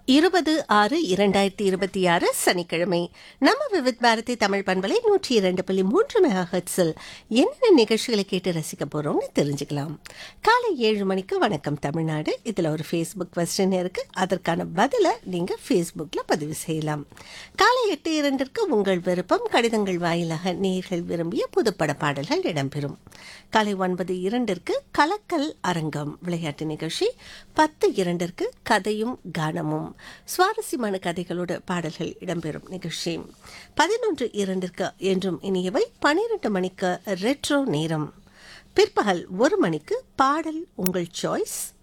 இருபது ஆறு இரண்டாயிரத்தி இருபத்தி ஆறு சனிக்கிழமை நம்ம விவித் பாரதி தமிழ் பண்பலை நூற்றி இரண்டு புள்ளி மூன்று மெகா ஹெட்ஸில் என்னென்ன நிகழ்ச்சிகளை கேட்டு ரசிக்க போறோம்னு தெரிஞ்சுக்கலாம் காலை ஏழு மணிக்கு வணக்கம் தமிழ்நாடு இதுல ஒரு ஃபேஸ்புக் கொஸ்டின் இருக்கு அதற்கான பதிலை நீங்க ஃபேஸ்புக்ல பதிவு செய்யலாம் காலை எட்டு இரண்டிற்கு உங்கள் விருப்பம் கடிதங்கள் வாயிலாக நேர்கள் விரும்பிய புதுப்பட பாடல்கள் இடம்பெறும் காலை ஒன்பது இரண்டிற்கு கலக்கல் அரங்கம் விளையாட்டு நிகழ்ச்சி பத்து இரண்டிற்கு கதையும் கானமும் சுவாரஸ்யமான கதைகளோடு பாடல்கள் இடம்பெறும் நிகழ்ச்சி பதினொன்று இரண்டிற்கு என்றும் இனியவை பனிரெண்டு மணிக்கு ரெட்ரோ நேரம் பிற்பகல் ஒரு மணிக்கு பாடல் உங்கள் சாய்ஸ்